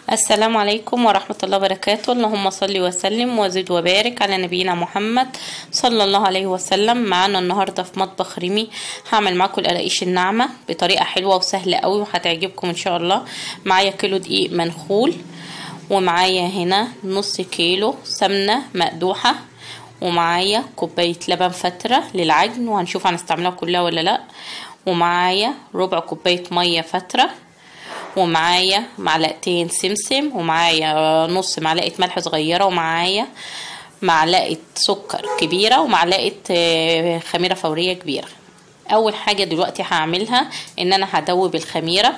السلام عليكم ورحمة الله وبركاته اللهم صل وسلم وزد وبارك على نبينا محمد صلى الله عليه وسلم معانا النهاردة في مطبخ ريمي هعمل معاكم القراقيش الناعمة بطريقة حلوة وسهلة قوي وهتعجبكم ان شاء الله معايا كيلو دقيق منخول ومعايا هنا نص كيلو سمنة مقدوحة ومعايا كوباية لبن فترة للعجن وهنشوف هنستعملها كلها ولا لا ومعايا ربع كوباية مية فترة ومعايا معلقتين سمسم ومعايا نص معلقة ملح صغيرة ومعايا معلقة سكر كبيرة ومعلقة خميرة فورية كبيرة أول حاجة دلوقتي هعملها إن أنا هدوب الخميرة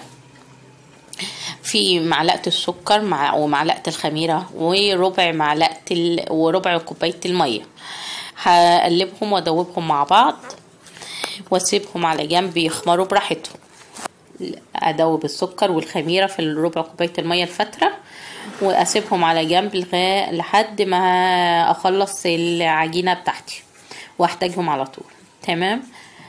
في معلقة السكر مع ومعلقة الخميرة وربع معلقة ال... وربع كوباية المية هقلبهم وادوبهم مع بعض واسيبهم على جنب يخمروا براحتهم ادوب السكر والخميره في الربع كوبايه الميه الفتره واسيبهم على جنب لغايه لحد ما اخلص العجينه بتاعتي واحتاجهم على طول تمام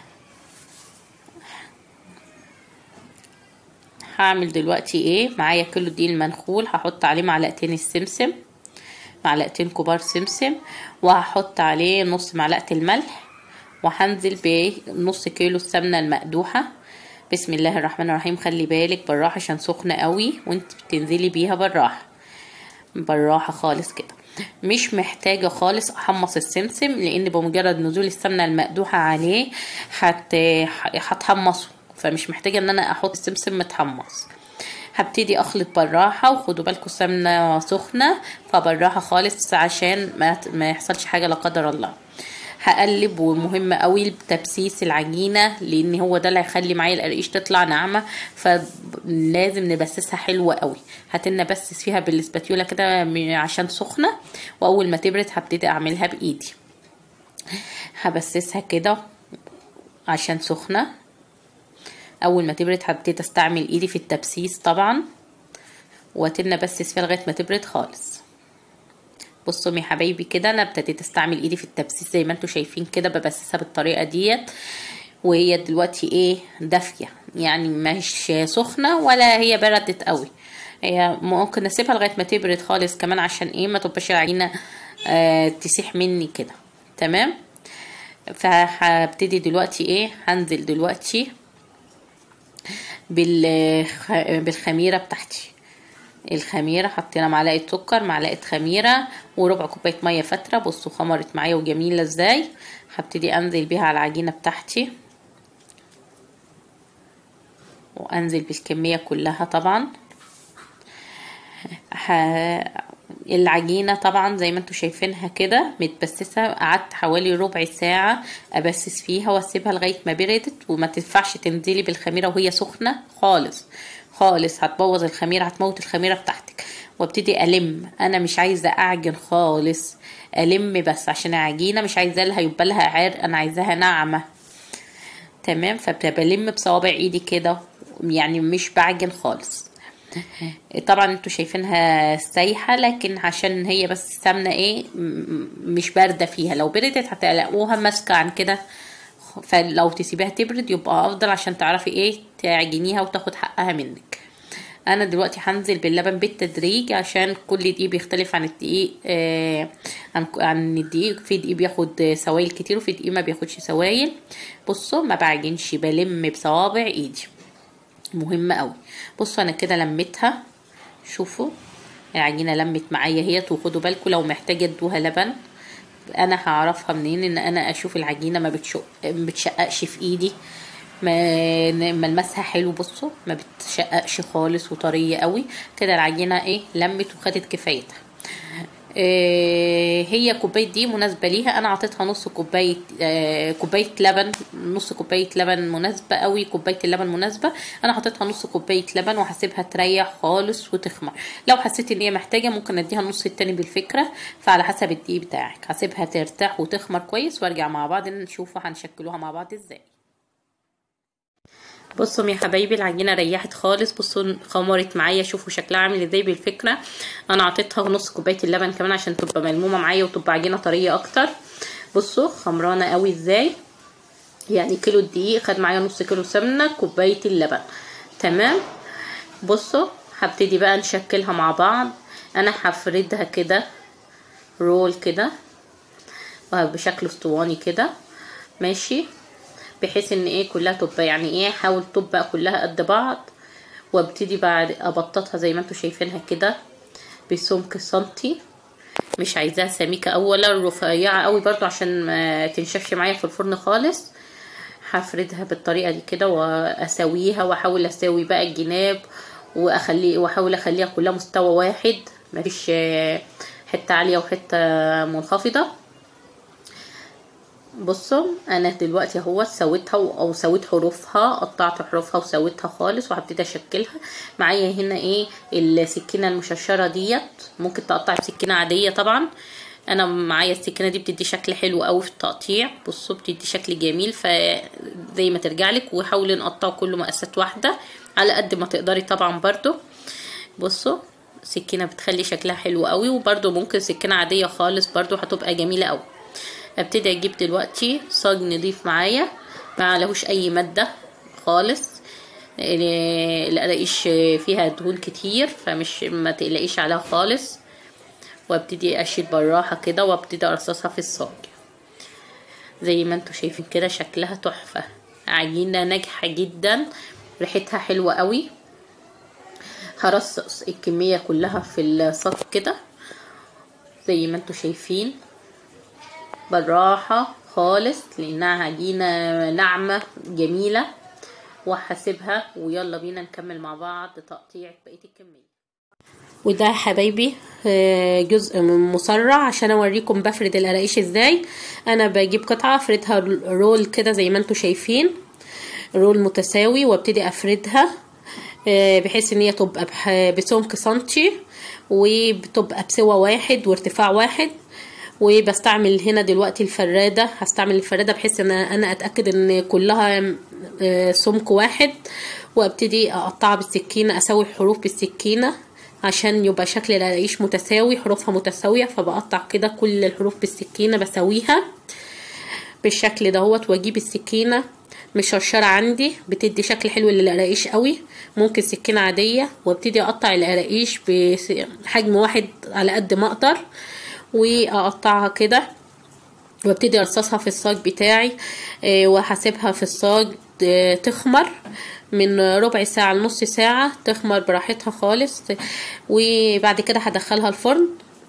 هعمل دلوقتي ايه معايا كيلو دقيق المنخول هحط عليه معلقتين السمسم معلقتين كبار سمسم وهحط عليه نص معلقه الملح وهنزل بنص كيلو السمنه المقدوحه بسم الله الرحمن الرحيم خلي بالك بالراحه عشان سخنه قوي وانت بتنزلي بيها بالراحه بالراحه خالص كده مش محتاجه خالص احمص السمسم لان بمجرد نزول السمنه المقدوحه عليه هت هتحمصه فمش محتاجه ان انا احط السمسم متحمص هبتدي اخلط بالراحه وخدوا بالكم السمنه سخنه فبالراحه خالص عشان ما, ما يحصلش حاجه لا قدر الله هقلب ومهم قوي تبسيس العجينه لان هو ده اللي هيخلي معايا القرقيش تطلع ناعمه فلازم نبسسها حلوه قوي هتنا بسس فيها بالسباتيولا كده عشان سخنه واول ما تبرد هبتدي اعملها بايدي هبسسها كده عشان سخنه اول ما تبرد هبتدي استعمل ايدي في التبسيس طبعا واتنا بسس فيها لغايه ما تبرد خالص بصوا يا حبايبي كده انا ابتديت استعمل ايدي في التبسيس زي ما انتم شايفين كده ببسسها بالطريقه ديت وهي دلوقتي ايه دافيه يعني مش سخنه ولا هي بردت قوي هي ممكن اسيبها لغايه ما تبرد خالص كمان عشان ايه ما تبقاش العجينه آه تسيح مني كده تمام فهبتدي دلوقتي ايه هنزل دلوقتي بالخ... بالخميره بتاعتي الخميرة حطينا معلقة سكر معلقة خميرة وربع كوباية مية فترة بصوا خمرت معايا وجميلة ازاي هبتدي انزل بيها على العجينة بتاعتي وانزل بالكمية كلها طبعا ه... العجينة طبعا زي ما انتوا شايفينها كده متبسسة قعدت حوالي ربع ساعة ابسس فيها واسيبها لغاية ما بردت وما تنفعش تنزلي بالخميرة وهي سخنة خالص خالص هتبوظ الخميره هتموت الخميره بتاعتك وابتدي الم انا مش عايزه اعجن خالص الم بس عشان العجينه مش عايزه لها يبقى لها عرق انا عايزاها ناعمه تمام فبلم بصوابع ايدي كده يعني مش بعجن خالص طبعا انتوا شايفينها سايحة لكن عشان هي بس سمنة ايه مش باردة فيها لو بردت هتلاقوها ماسكة عن كده فلو تسيبيها تبرد يبقى افضل عشان تعرفي ايه تعجنيها وتاخد حقها منك انا دلوقتي هنزل باللبن بالتدريج عشان كل دقيق بيختلف عن الدقيق آه عن عن الدقيق في دقيق بياخد سوائل كتير وفي دقيق ما بياخدش سوائل بصوا ما بعجنش بلم بصوابع ايدي مهمه قوي بصوا انا كده لميتها شوفوا العجينه لمت معايا هي وخدوا بالكم لو محتاجه ادوها لبن انا هعرفها منين ان انا اشوف العجينه ما بتشق ما بتشققش في ايدي ما ملمسها حلو بصوا ما بتشققش خالص وطريه قوي كده العجينه ايه لمت وخدت كفايتها إيه هي كوبايه دي مناسبه ليها انا عطيتها نص كوبايه آه كوبايه لبن نص كوبايه لبن مناسبه قوي كوبايه اللبن مناسبه انا حطيتها نص كوبايه لبن وهسيبها تريح خالص وتخمر لو حسيت ان هي محتاجه ممكن اديها النص التاني بالفكره فعلى حسب الدقيق بتاعك هسيبها ترتاح وتخمر كويس وارجع مع بعض نشوف هنشكلوها مع بعض ازاي بصوا يا حبايبي العجينه ريحت خالص بصوا خمرت معايا شوفوا شكلها عامل ازاي بالفكره انا عطيتها نص كوبايه اللبن كمان عشان تبقى ملمومه معايا وتبقى عجينه طريه اكتر بصوا خمرانه قوي ازاي يعني كيلو الدقيق خد معايا نص كيلو سمنه كوبايه اللبن تمام بصوا هبتدي بقى نشكلها مع بعض انا هفردها كده رول كده بشكل اسطواني كده ماشي بحيث ان ايه كلها تبقى يعني ايه حاول تبقى كلها قد بعض وابتدي بعد ابططها زي ما انتوا شايفينها كده بسمك سنتي مش عايزاها سميكة اولا رفيعة قوي برضو عشان ما تنشفش معايا في الفرن خالص هفردها بالطريقة دي كده واسويها واحاول اسوي بقى الجناب واخلي واحاول اخليها كلها مستوى واحد مفيش حتة عالية وحتة منخفضة بصوا انا دلوقتي اهو سويتها او سويت حروفها قطعت حروفها وسويتها خالص وهبتدي اشكلها معايا هنا ايه السكينه المشرشره ديت ممكن تقطع بسكينه عاديه طبعا انا معايا السكينه دي بتدي شكل حلو قوي في التقطيع بصوا بتدي شكل جميل فزي ما ترجع لك وحاولي نقطعه كله مقاسات واحده على قد ما تقدري طبعا برضو بصوا سكينه بتخلي شكلها حلو قوي وبرضو ممكن سكينه عاديه خالص برضو هتبقى جميله قوي ابتدي اجيب دلوقتي صاج نضيف معايا ما عليهوش اي ماده خالص القراقيش فيها دهون كتير فمش ما تقلقيش عليها خالص وابتدي اشيل بالراحه كده وابتدي ارصصها في الصاج زي ما انتوا شايفين كده شكلها تحفه عجينه ناجحه جدا ريحتها حلوه قوي هرصص الكميه كلها في الصاج كده زي ما انتوا شايفين بالراحة خالص لانها عجينة ناعمة جميلة وهسيبها ويلا بينا نكمل مع بعض تقطيع بقية الكمية وده يا حبايبي جزء من مسرع عشان اوريكم بفرد القراقيش ازاي انا بجيب قطعة افردها رول كده زي ما انتوا شايفين رول متساوي وابتدي افردها بحيث ان هي تبقى بسمك سنتي وبتبقى بسوى واحد وارتفاع واحد وبستعمل هنا دلوقتي الفرادة هستعمل الفرادة بحيث ان انا اتأكد ان كلها سمك واحد وابتدي اقطعها بالسكينة اسوي الحروف بالسكينة عشان يبقى شكل القراقيش متساوي حروفها متساوية فبقطع كده كل الحروف بالسكينة بسويها بالشكل دهوت واجيب السكينة مشرشرة عندي بتدي شكل حلو للقراقيش قوي ممكن سكينة عادية وابتدي اقطع القراقيش بحجم واحد على قد ما اقدر واقطعها كده وابتدي ارصصها في الصاج بتاعي وهسيبها في الصاج تخمر من ربع ساعة لنص ساعة تخمر براحتها خالص وبعد كده هدخلها الفرن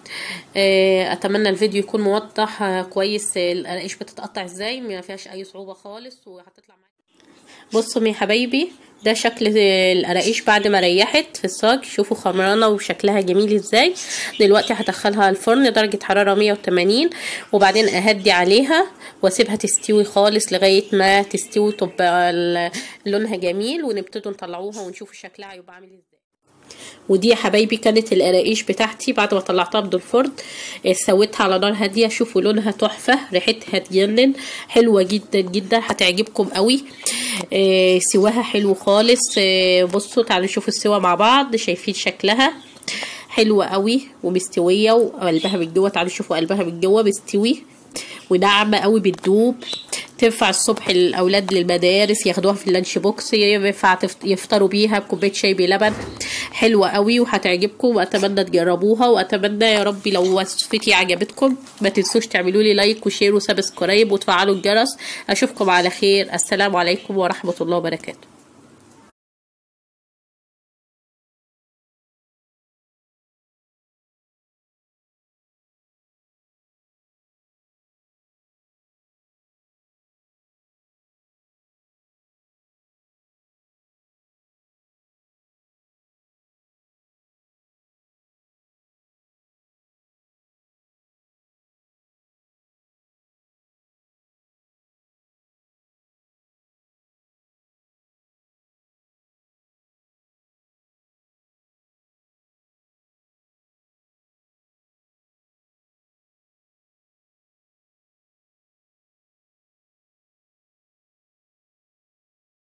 اتمنى الفيديو يكون موضح كويس القراقيش بتتقطع ازاي ما فيهاش اي صعوبة خالص وهتطلع معاكي بصوا يا حبايبي ده شكل القراقيش بعد ما ريحت في الصاج شوفوا خمرانه وشكلها جميل ازاي دلوقتي هدخلها الفرن درجه حراره 180 وبعدين اهدي عليها واسيبها تستوي خالص لغايه ما تستوي تبقى لونها جميل ونبتدوا نطلعوها ونشوف شكلها هيبقى عامل ازاي ودي يا حبايبي كانت القراقيش بتاعتي بعد ما طلعتها من الفرن سويتها على نار هاديه شوفوا لونها تحفه ريحتها تجنن حلوه جدا جدا هتعجبكم قوي آه سواها حلو خالص آه بصوا تعالوا نشوف السوا مع بعض شايفين شكلها حلوه قوي ومستويه وقلبها من جوه تعالوا شوفوا قلبها من جوه مستوي وناعمه قوي بتدوب تنفع الصبح للاولاد للمدارس ياخدوها في اللانش بوكس ينفع يفطروا بيها بكوبايه شاي بلبن حلوه قوي وهتعجبكم واتمنى تجربوها واتمنى يا رب لو وصفتي عجبتكم ما تنسوش تعملوا لي لايك وشير وسبسكرايب وتفعلوا الجرس اشوفكم على خير السلام عليكم ورحمه الله وبركاته